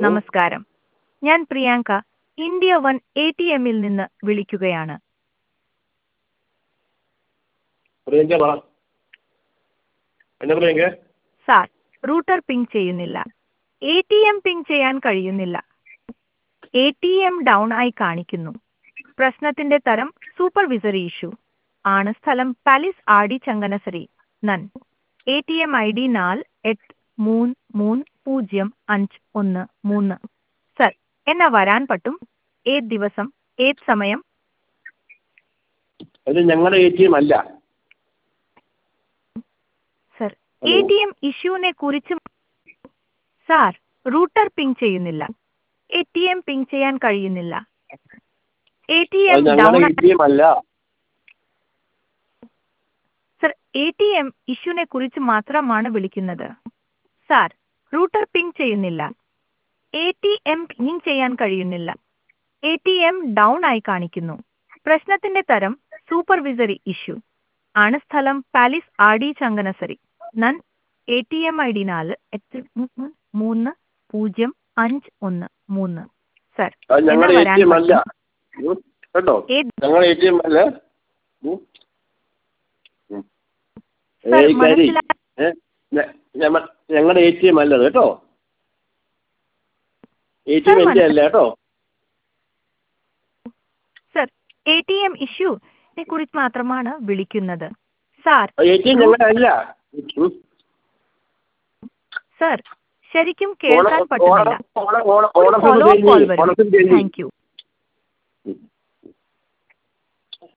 നമസ്കാരം ഞാൻ Priyanka India one A T എമ്മിൽ നിന്ന് വിളിക്കുകയാണ് പ്രിയങ്ക പറ എന്നാ പ്രിയങ്ക സാർ റൂട്ടർ പിങ് ചെയ്യുന്നില്ല എ ടി എം പിങ് ചെയ്യാൻ കഴിയുന്നില്ല എ ടി എം ഡൗൺ ആയി കാണിക്കുന്നു പ്രശ്നത്തിന്റെ തരം സൂപ്പർവിസറി ഇഷ്യൂ ആണ് സ്ഥലം പാലിസ് ആർ ഡി ചങ്ങനസരി നൻ A T M I D നാല് എട്ട് മൂന്ന് മൂന്ന് പൂജ്യം അഞ്ച് ഒന്ന് മൂന്ന് സർ എന്നാ വരാൻ പറ്റും ഏത് ദിവസം ഏത് സമയം അത് ഞങ്ങളുടെ എ ടി എം അല്ല സർ എ ടി എം ഇഷ്യൂവിനെ കുറിച്ച് സാർ റൂട്ടർ പിങ് ചെയ്യുന്നില്ല എ ടി എം പിങ് ചെയ്യാൻ കഴിയുന്നില്ല എ ടി എം അത് ഡൗൺ ഞങ്ങളുടെ എ ടി എം അല്ല സർ എ ടി എം ഇഷ്യൂവിനെ കുറിച്ച് മാത്രമാണ് വിളിക്കുന്നത് സാർ റൂട്ടർ പിങ് ചെയ്യുന്നില്ല എ ടി എം പിങ് ചെയ്യാൻ കഴിയുന്നില്ല എ ടി എം ഡൗൺ ആയി കാണിക്കുന്നു പ്രശ്നത്തിന്റെ തരം സൂപ്പർവിസറി ഇഷ്യൂ ആണ് സ്ഥലം പാലിസ് ആർ ഡി ചങ്ങനസരി നൻ A T M I D നാല് എട്ട് മൂന്ന് മൂന്ന് പൂജ്യം അഞ്ച് ഒന്ന് മൂന്ന് സർ അത് എന്നാ ഞങ്ങളുടെ എ വരാൻ ടി എം അല്ല പറ്റും ഉം, കേട്ടോ ഏത് ഞങ്ങളുടെ എ ടി എം അല്ല ഉം. ഉം. സർ ഏയ് കരി മനസ്സിലാ ഏ ഞ- ഞമ്മ- ഞങ്ങളുടെ എ ടി എം അല്ല അത് കേട്ടോ എ ടി സർ എം എൻ്റെ മനസ്സിലാ അല്ല കേട്ടോ സർ എ ടി എം ഇഷ്യൂനെ കുറിച്ച് മാത്രമാണ് വിളിക്കുന്നത് സാർ എ ടി എം ഞങ്ങളുടെ അല്ല ഉം. സർ ശരിക്കും ഓണം കേൾക്കാൻ പറ്റുന്നില്ല ഓണം ഓണം ഒരു ഓണത്തിന് ഫോളോ അപ്പ് കോൾ കഴിഞ്ഞ് വരും ഓണത്തിന് കഴിഞ്ഞ് താങ്ക് യു